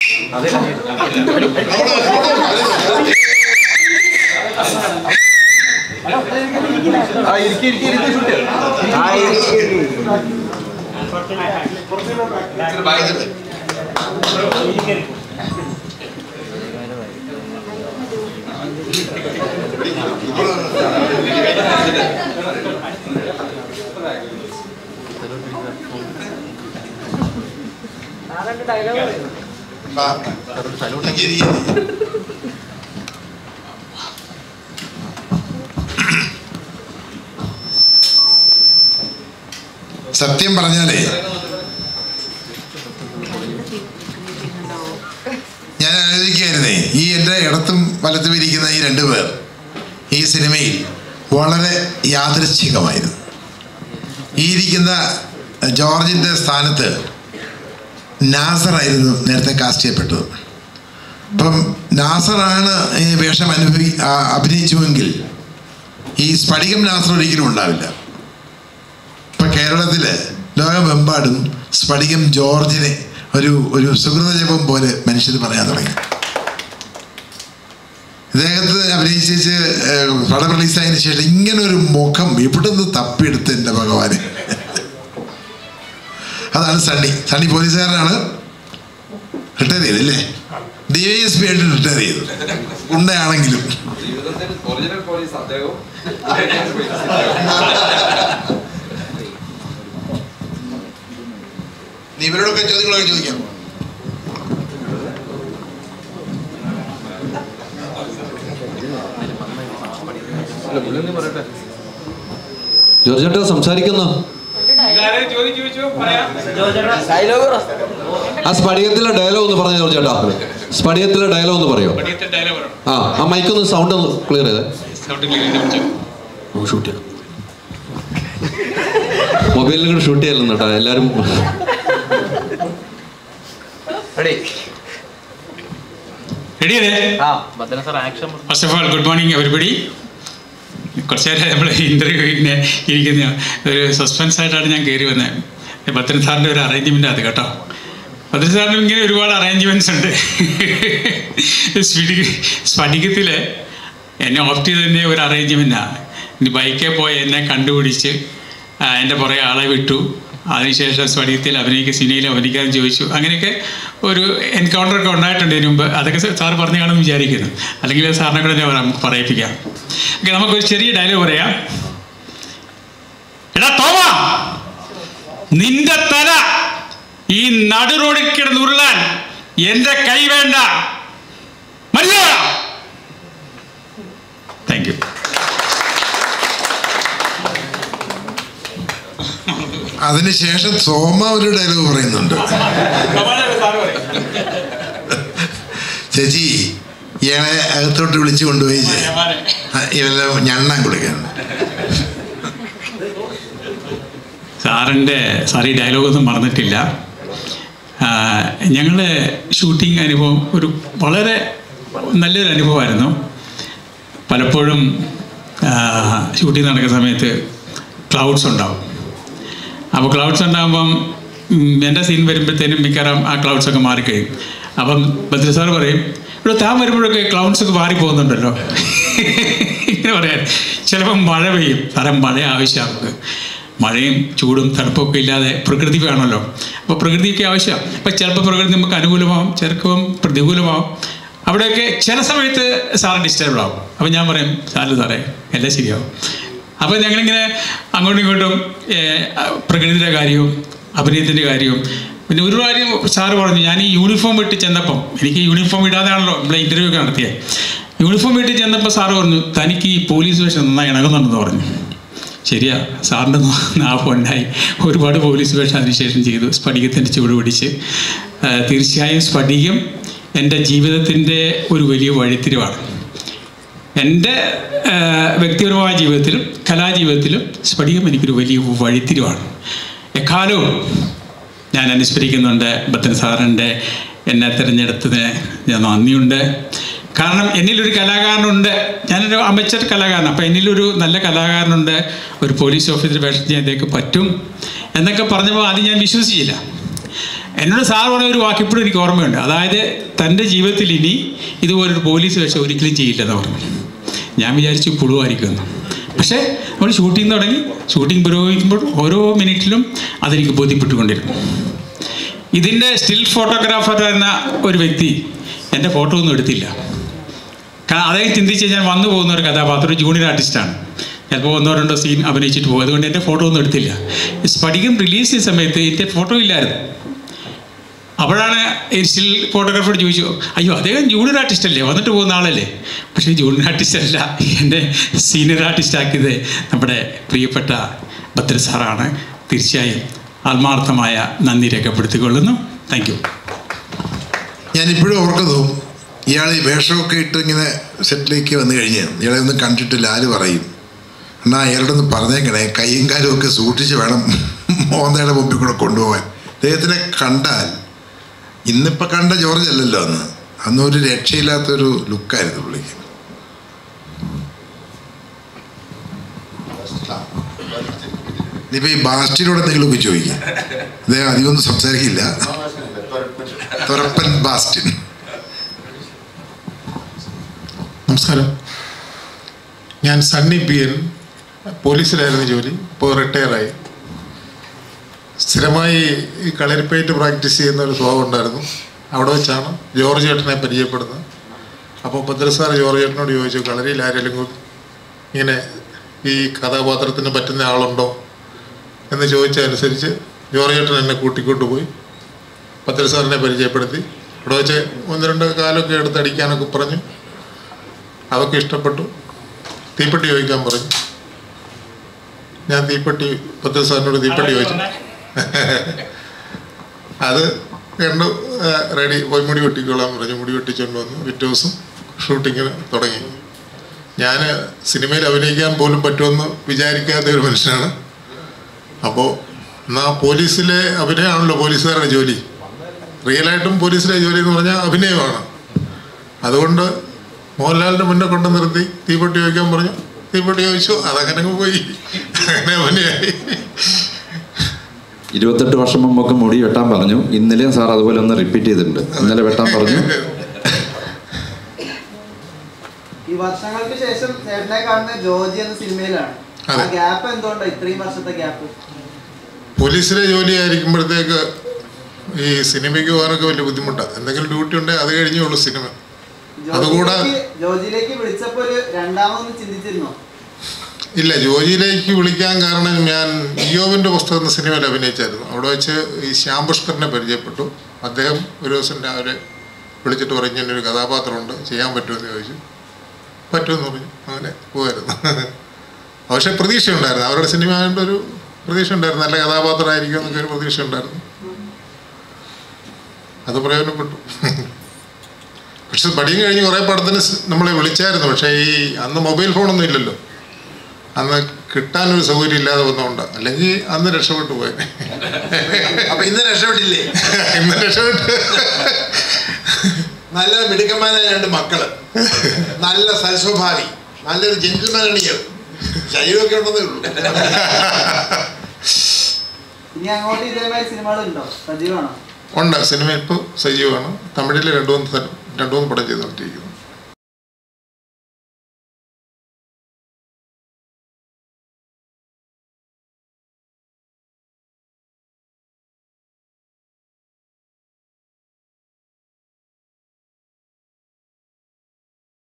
സത്യം പറഞ്ഞാലേ ഞാൻ ആലോചിക്കായിരുന്നേ ഈ എൻ്റെ ഇടത്തും വലത്തും ഇരിക്കുന്ന ഈ രണ്ടു പേർ ഈ സിനിമയിൽ വളരെ യാദൃച്ഛികമായിരുന്നു ഈ ഇരിക്കുന്ന ജോർജിൻ്റെ സ്ഥാനത്ത് നാസറായിരുന്നു നേരത്തെ കാസ്റ്റ് ചെയ്യപ്പെട്ടത് അപ്പം നാസറാണ് ഈ വേഷം അനുഭവി ആ- അഭിനയിച്ചുവെങ്കിൽ ഈ സ്ഫടികം നാസർ ഒരിക്കലും ഉണ്ടാവില്ല ഇപ്പം കേരളത്തിൽ ലോകമെമ്പാടും സ്ഫടികം ജോർജിനെ ഒരു ഒരു സുഹൃത ജപം പോലെ മനുഷ്യർ പറയാൻ തുടങ്ങി ഇദ്ദേഹത്തെ അഭിനയിച്ച് ഏഹ്, പടം റിലീസായതിനു ശേഷം ഇങ്ങനെ ഒരു മുഖം എവിടെ നിന്ന് തപ്പിയെടുത്ത് എൻ്റെ ഭഗവാന് അതാണ് സണ്ണി സണ്ണി പോലീസുകാരനാണ് റിട്ടയർ ചെയ്തല്ലേ ഡി വൈ എസ് പി ആയിട്ട് റിട്ടയർ ചെയ്തു ഉണ്ടയാണെങ്കിലും ഒറിജിനൽ പോലീസ് അദ്ദേഹവും നീ ഇവരോടൊക്കെ ചോദ്യങ്ങളൊക്കെ ചോദിക്കാം ജോർജ് ചേട്ടാ സംസാരിക്കുന്നു ആ സ്ഫടികത്തിലെ ഡയലോഗ് ഒന്ന് പറഞ്ഞു ജോർജ് ചേട്ടാ സ്ഫടികത്തിലെ ഡയലോഗ് ഒന്ന് പറയോ ആ ആ മൈക്കൊന്ന് സൗണ്ട് ഒന്ന് ക്ലിയർ ചെയ്തേ ഷൂട്ട് ചെയ്യാം മൊബൈലിൽ കൂടെ ഷൂട്ട് ചെയ്യലെന്ന് കേട്ടോ എല്ലാവരും റെഡി അല്ലേ first of all good morning everybody കുറച്ച് നേരം നമ്മൾ ഇൻ്റർവ്യൂവിന് ഇരിക്കുന്ന ഒരു സസ്പെൻസ് ആയിട്ടാണ് ഞാൻ കയറി വന്നത് ഭദ്രൻ സാറിൻ്റെ ഒരു അറേഞ്ച്മെൻ്റ് അത് കേട്ടോ ഭദ്രൻ സാറിന് ഇങ്ങനെ ഒരുപാട് അറേഞ്ച്മെൻറ്റ്സ് ഉണ്ട് സ്ഫടിക സ്ഫടികത്തിൽ എന്നെ ഓപ്റ്റ് ചെയ്ത് തന്നെ ഒരു അറേഞ്ച്മെൻറ്റാണ് ഇനി ബൈക്കിൽ പോയി എന്നെ കണ്ടുപിടിച്ച് ആ, എൻ്റെ പുറകെ ആളെ വിട്ടു അതിനുശേഷം സ്ഫടികത്തിൽ അഭിനയിക്കുക സിനിമയിൽ അഭിനയിക്കാൻ ചോദിച്ചു അങ്ങനെയൊക്കെ ഒരു എൻകൗണ്ടർ ഒക്കെ ഉണ്ടായിട്ടുണ്ട് ഇതിനു മുമ്പ് അതൊക്കെ സാർ പറഞ്ഞു കാണുമെന്ന് വിചാരിക്കുന്നു അല്ലെങ്കിൽ സാറിനെ കൂടെ ഞാൻ പറയാം പറയിപ്പിക്കാം ഓക്കെ നമുക്കൊരു ചെറിയ ഡയലോഗ് പറയാം എടാ തോമ നിന്റെ തല ഈ നടു റോഡിൽ കിടന്ന് ഉരുളാൻ എന്റെ കൈ വേണ്ട മനസ്സിലായോ താങ്ക് യു അതിനുശേഷം സോമ ഒരു ഡയലോഗ് പറയുന്നുണ്ട് ചേച്ചി ഇയാളെ അകത്തോട്ട് വിളിച്ചു കൊണ്ടുപോയി ഇവരെല്ലാം ഞണ്ണാൻ കൊടുക്കാൻ സാറിൻ്റെ സാർ ഈ ഡയലോഗൊന്നും മറന്നിട്ടില്ല ഞങ്ങളുടെ ഷൂട്ടിംഗ് അനുഭവം ഒരു വളരെ നല്ലൊരു അനുഭവമായിരുന്നു പലപ്പോഴും ഷൂട്ടിംഗ് നടക്കുന്ന സമയത്ത് ക്ലൗഡ്സ് ഉണ്ടാവും അപ്പോൾ ക്ലൗഡ്സ് ഉണ്ടാകുമ്പം ഉം, എൻ്റെ സീൻ വരുമ്പോഴത്തേനും മിക്കവാറും ആ ക്ലൗഡ്സ് ഒക്കെ മാറിക്കഴിയും അപ്പം ബദ്രി സാർ പറയും ഇവിടെ താൻ വരുമ്പോഴൊക്കെ ക്ലൗഡ്സ് ഒക്കെ മാറി പോകുന്നുണ്ടല്ലോ ഇങ്ങനെ പറയാൻ ചിലപ്പം മഴ പെയ്യും സാറേ മഴ ആവശ്യമാണ് നമുക്ക് മഴയും ചൂടും തണുപ്പൊക്കെ ഇല്ലാതെ പ്രകൃതി വേണമല്ലോ അപ്പോൾ പ്രകൃതിക്ക് ആവശ്യമാണ് അപ്പോൾ ചിലപ്പോൾ പ്രകൃതി നമുക്ക് അനുകൂലമാവും ചിലപ്പം പ്രതികൂലമാവും അവിടെയൊക്കെ ചില സമയത്ത് സാറ് ഡിസ്റ്റർബ് ആവും അപ്പോൾ ഞാൻ പറയും സാറിന് സാറേ എല്ലാം ശരിയാവും അപ്പോൾ ഞങ്ങളിങ്ങനെ അങ്ങോട്ടും ഇങ്ങോട്ടും ഏഹ്, പ്രകൃതിയുടെ കാര്യവും അഭിനയത്തിൻ്റെ കാര്യവും പിന്നെ ഒരു കാര്യം സാറ് പറഞ്ഞു ഞാൻ ഈ യൂണിഫോം ഇട്ട് ചെന്നപ്പം എനിക്ക് യൂണിഫോം ഇടാതെയാണല്ലോ നമ്മളെ ഇൻ്റർവ്യൂ ഒക്കെ നടത്തിയത് യൂണിഫോം ഇട്ട് ചെന്നപ്പോൾ സാറ് പറഞ്ഞു തനിക്ക് ഈ പോലീസ് വേഷം നന്നായി ഇണങ്ങുന്നുണ്ടെന്ന് പറഞ്ഞു ശരിയാ സാറിൻ്റെ നാ പൊന്നായി ഒരുപാട് പോലീസ് വേഷം അതിനുശേഷം ചെയ്തു സ്ഫടികത്തിൻ്റെ ചുവട് പിടിച്ച് ആ, തീർച്ചയായും സ്ഫടികം എൻ്റെ ജീവിതത്തിൻ്റെ ഒരു വലിയ വഴിത്തിരിവാണ് എൻ്റെ ആ, വ്യക്തിപരമായ ജീവിതത്തിലും കലാജീവിതത്തിലും സ്ഫടികം എനിക്കൊരു വലിയ വഴിത്തിരിവാണ് എക്കാലവും ഞാൻ അനുസ്മരിക്കുന്നുണ്ട് ഭദ്രൻ സാറിൻ്റെ എന്നെ തിരഞ്ഞെടുത്തതിന് ഞാൻ നന്ദിയുണ്ട് കാരണം എന്നിലൊരു കലാകാരനുണ്ട് ഞാനൊരു അമച്ചർ കലാകാരൻ അപ്പോൾ എന്നിലൊരു നല്ല കലാകാരനുണ്ട് ഒരു പോലീസ് ഓഫീസർ വേഷം ചെയ്യാൻ ഇതൊക്കെ പറ്റും എന്നൊക്കെ പറഞ്ഞപ്പോൾ ആദ്യം ഞാൻ വിശ്വസിച്ചില്ല എന്നോട് സാർ പറഞ്ഞ ഒരു വാക്കിപ്പോഴും എനിക്ക് ഓർമ്മയുണ്ട് അതായത് തൻ്റെ ജീവിതത്തിൽ ഇനി ഇതുപോലൊരു പോലീസ് വേഷം ഒരിക്കലും ചെയ്യില്ലെന്ന് പറഞ്ഞു ഞാൻ വിചാരിച്ചു പുഴുവായിരിക്കുമെന്ന് പക്ഷേ നമ്മൾ ഷൂട്ടിംഗ് തുടങ്ങി ഷൂട്ടിംഗ് പുരോഗമിക്കുമ്പോൾ ഓരോ മിനിറ്റിലും അതെനിക്ക് ബോധ്യപ്പെട്ടുകൊണ്ടിരുന്നു ഇതിൻ്റെ സ്റ്റിൽ ഫോട്ടോഗ്രാഫർ എന്ന ഒരു വ്യക്തി എൻ്റെ ഫോട്ടോ ഒന്നും എടുത്തില്ല കാരണം അദ്ദേഹം ചിന്തിച്ച് ഞാൻ വന്നു പോകുന്ന ഒരു കഥാപാത്രം ഒരു ജൂനിയർ ആർട്ടിസ്റ്റാണ് ചിലപ്പോൾ ഒന്നോ രണ്ടോ സീൻ അഭിനയിച്ചിട്ട് പോകും അതുകൊണ്ട് എൻ്റെ ഫോട്ടോ ഒന്നും എടുത്തില്ല ഈ സ്ഫടികം റിലീസ് ചെയ്ത സമയത്ത് എൻ്റെ ഫോട്ടോ ഇല്ലായിരുന്നു അപ്പോഴാണ് ഈ സ്റ്റിൽ ഫോട്ടോഗ്രാഫർ ചോദിച്ചു അയ്യോ അദ്ദേഹം ജൂനിയർ ആർട്ടിസ്റ്റ് അല്ലേ വന്നിട്ട് പോകുന്ന ആളല്ലേ പക്ഷേ ജൂനിയർ ആർട്ടിസ്റ്റ് അല്ല എൻ്റെ സീനിയർ ആർട്ടിസ്റ്റ് ആക്കിയത് നമ്മുടെ പ്രിയപ്പെട്ട ഭദ്ര സാറാണ് തീർച്ചയായും ആത്മാർത്ഥമായ നന്ദി രേഖപ്പെടുത്തിക്കൊള്ളുന്നു താങ്ക് യു ഞാനിപ്പോഴും ഓർക്കുന്നു ഇയാൾ ഈ വേഷമൊക്കെ ഇട്ട് ഇങ്ങനെ സെറ്റിലേക്ക് വന്നു കഴിഞ്ഞ് ഇയാളെ ഒന്ന് കണ്ടിട്ട് ലാല് പറയും എന്നാ അയാളുടെ ഒന്ന് പറഞ്ഞേക്കണേ കൈയും കാലും ഒക്കെ സൂക്ഷിച്ച് വേണം മോന്തയുടെ മുമ്പിൽ കൂടെ കൊണ്ടുപോകാൻ അദ്ദേഹത്തിനെ കണ്ടാൽ ഇന്നിപ്പോൾ കണ്ട ജോർജ് അല്ലല്ലോ അന്ന് അന്ന് ഒരു രക്ഷയില്ലാത്തൊരു ലുക്കായിരുന്നു പുള്ളിക്ക് ഇനിയിപ്പോൾ ഈ ബാസ്റ്റിനോട് എന്തെങ്കിലുമൊക്കെ ചോദിക്കാം അദ്ദേഹം അധികമൊന്നും സംസാരിക്കില്ല തുറപ്പൻ ബാസ്റ്റിൻ നമസ്കാരം ഞാൻ സണ്ണി പി എൻ പോലീസിലായിരുന്നു ജോലി ഇപ്പോൾ റിട്ടയറായി സ്ഥിരമായി ഈ കളരിപ്പയറ്റ് പ്രാക്ടീസ് ചെയ്യുന്ന ഒരു സ്വഭാവം ഉണ്ടായിരുന്നു അവിടെ വെച്ചാണ് ജോർജ് ചേട്ടനെ പരിചയപ്പെടുന്നത് അപ്പോൾ ഭദ്ര സാർ ജോർജ് ചേട്ടനോട് ചോദിച്ചു കളരിയിൽ ആരെങ്കിലും ഇങ്ങനെ ഈ കഥാപാത്രത്തിന് പറ്റുന്ന ആളുണ്ടോ എന്ന് ചോദിച്ചതനുസരിച്ച് ജോർജ് ചേട്ടൻ എന്നെ കൂട്ടിക്കൊണ്ടു പോയി ഭദ്ര സാറിനെ പരിചയപ്പെടുത്തി അവിടെ വെച്ച് ഒന്ന് രണ്ട് കാലമൊക്കെ എടുത്ത് അടിക്കാനൊക്കെ പറഞ്ഞു അതൊക്കെ ഇഷ്ടപ്പെട്ടു തീപ്പെട്ടി ചോദിക്കാൻ പറഞ്ഞു ഞാൻ തീപ്പെട്ടി പത്ത് സാറിനോട് തീപ്പെട്ടി ചോദിച്ചു അത് കണ്ടു ആ, റെഡി പോയി മുടി വെട്ടിക്കോളാൻ പറഞ്ഞു മുടി വെട്ടിച്ചുകൊണ്ട് വന്നു പിറ്റേ ദിവസം ഷൂട്ടിങ്ങിന് തുടങ്ങി ഞാൻ സിനിമയിൽ അഭിനയിക്കാൻ പോലും പറ്റുമെന്ന് വിചാരിക്കാത്ത ഒരു മനുഷ്യനാണ് അപ്പോൾ എന്നാൽ പോലീസിലെ അഭിനയമാണല്ലോ പോലീസുകാരുടെ ജോലി റിയലായിട്ടും പോലീസിലെ ജോലി എന്ന് പറഞ്ഞാൽ അഭിനയമാണ് അതുകൊണ്ട് മോഹൻലാലിൻ്റെ മുന്നേ കൊണ്ട് നിർത്തി തീപ്പെട്ടി ചോദിക്കാൻ പറഞ്ഞു തീപ്പെട്ടി ചോദിച്ചു അതങ്ങനെ അങ്ങ് പോയി അങ്ങനെ അഭിനയായി ഇരുപത്തെട്ട് വർഷം മുമ്പൊക്കെ മുടി വെട്ടാൻ പറഞ്ഞു ഇന്നലെയും സാർ അതുപോലെ ഒന്ന് റിപ്പീറ്റ് ചെയ്തിട്ടുണ്ട് ഇന്നലെ വെട്ടാൻ പറഞ്ഞു ഈ വർഷങ്ങൾക്ക് ശേഷം ചേട്ടനെ കാണുന്ന ജോർജി എന്ന സിനിമയിലാണ് ആ അതെ. ഗ്യാപ്പ് എന്തുകൊണ്ടാണ് ഇത്രയും വർഷത്തെ ഗ്യാപ്പ് പോലീസിലെ ജോലി ആയിരിക്കുമ്പോഴത്തേക്ക് ഈ സിനിമയ്ക്ക് പോകാനൊക്കെ വലിയ ബുദ്ധിമുട്ടാണ് എന്തെങ്കിലും ഡ്യൂട്ടി ഉണ്ടെങ്കിൽ അത് കഴിഞ്ഞേ ഉള്ളൂ സിനിമ അതുകൂടാ- ജോർജിയിലേക്ക് വിളിച്ചപ്പോ ഒരു രണ്ടാമതൊന്ന് ചിന്തിച്ചിരുന്നോ ഇല്ല ജോലിയിലേക്ക് വിളിക്കാൻ കാരണം ഞാൻ ഇയോവിൻ്റെ പുസ്തകം എന്ന സിനിമയിൽ അഭിനയിച്ചായിരുന്നു അവിടെ വെച്ച് ഈ ശ്യാം പുഷ്കറിനെ പരിചയപ്പെട്ടു അദ്ദേഹം ഒരു ദിവസം രാവിലെ വിളിച്ചിട്ട് പറഞ്ഞു "ഇങ്ങനെ ഒരു കഥാപാത്രമുണ്ട് ചെയ്യാൻ പറ്റുമെന്ന് ചോദിച്ചു പറ്റുമെന്ന് പറഞ്ഞു അങ്ങനെ പോകായിരുന്നു പക്ഷേ പ്രതീക്ഷ ഉണ്ടായിരുന്നു അവരുടെ സിനിമ ആയതുകൊണ്ട് ഒരു പ്രതീക്ഷ ഉണ്ടായിരുന്നു നല്ല കഥാപാത്രമായിരിക്കും എന്നൊക്കെ ഒരു പ്രതീക്ഷ ഉണ്ടായിരുന്നു അത് പ്രയോജനപ്പെട്ടു പക്ഷെ പഠിയും കഴിഞ്ഞ് കുറേ പടത്തിന് സ് നമ്മളെ വിളിച്ചായിരുന്നു പക്ഷേ ഈ അന്ന് മൊബൈൽ ഫോണൊന്നും ഇല്ലല്ലോ അന്ന് കിട്ടാനൊരു സൗകര്യം ഇല്ലാതെ വന്നതുകൊണ്ട് അല്ലെങ്കിൽ അന്ന് രക്ഷപ്പെട്ടു പോയത് അപ്പൊ ഇന്ന് രക്ഷപ്പെട്ടില്ലേ ഇന്ന് രക്ഷപ്പെട്ട് നല്ല മിടുക്കന്മാരായ രണ്ട് മക്കള് നല്ല സൽസ്വഭാവി നല്ലൊരു ജെന്റിൽമാനിയർ ശരീരമൊക്കെ ഉണ്ടെന്നേ ഉള്ളൂ ഇനി അങ്ങോട്ട് ഇതേമാതിരി സിനിമകളുണ്ടോ സജീവമാണോ ഉണ്ട് സിനിമ ഇപ്പോൾ സജീവമാണ് തമിഴിൽ രണ്ടു മൂന്ന് സ്ഥലം രണ്ടു മൂന്ന് പടം ചെയ്തുകൊണ്ടിരിക്കുന്നു